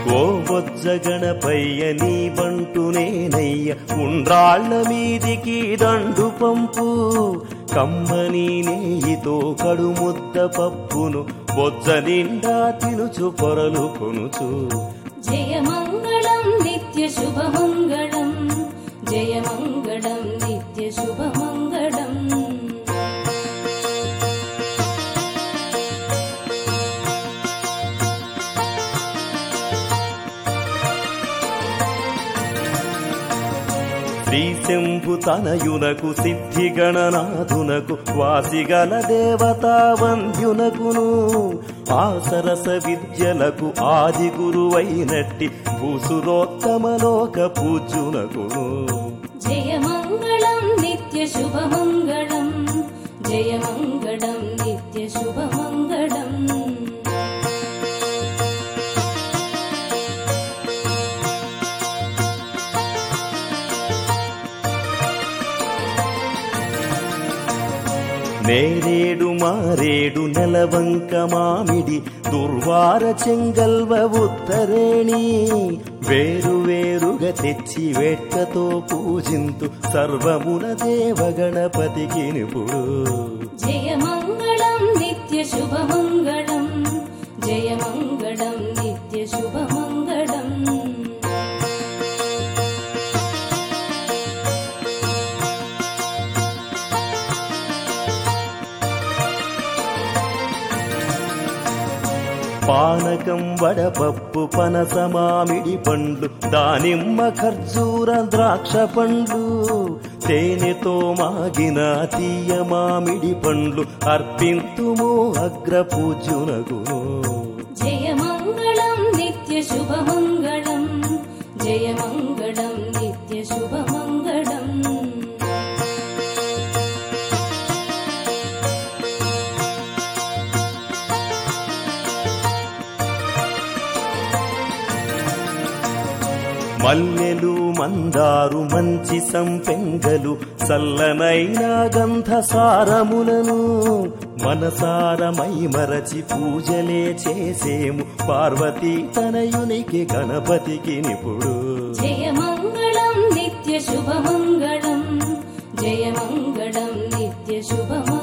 ఓ బొజ్జ గణపయ్య నీ బంటు నేనయ్య ఉండ్రాళ్ళ మీదికి దండు పంపు కమ్మని నెయ్యితో కడుముద్ద పప్పును బొజ్జ నిండా తినుచు పొరలు కొనుచు జయమంగళం నిత్య శుభమంగళం జయమంగళం నిత్య శుభమంగళం శ్రీశంభు తనయునకు సిద్ధి గణనాథునకు వాసిగల దేవతా వంద్యునకును ఆసరస విద్యలకు ఆది గురువైనట్టి భూసురోత్తమలోక పూజ్యునకును జయమంగళం నిత్య శుభమంగళం జయమంగళం నిత్య శుభమంగళం నేరేడు మారేడు నెలవంక మామిడి దుర్వార చెంగల్వ ఉత్తరేణి వేరు వేరుగా తెచ్చి వేట్కతో పూజింతు సర్వమున దేవ గణపతికి నిపుడు జయమంగళం నిత్య శుభమంగళం జయమంగళం నిత్య శుభమంగళం పానకం వడపప్పు పనస మామిడి పండ్లు దానిమ్మ ఖర్జూర ద్రాక్ష పండ్లు తేనెతో మాగిన తీయ మామిడి పండ్లు అర్పింతుము అగ్ర పూజ్యునగును జయమంగళం నిత్య శుభమంగళం జయమంగళం నిత్య శుభమంగళం మల్లెలు మందారు మంచి సంపెంగలు చల్లనైన గంధ సారములను మనసారమై మరచి పూజలే చేసేము పార్వతీ తనయునికి గణపతికి నిపుడు జయమంగళం నిత్య శుభమంగళం జయమంగళం నిత్య శుభమంగళం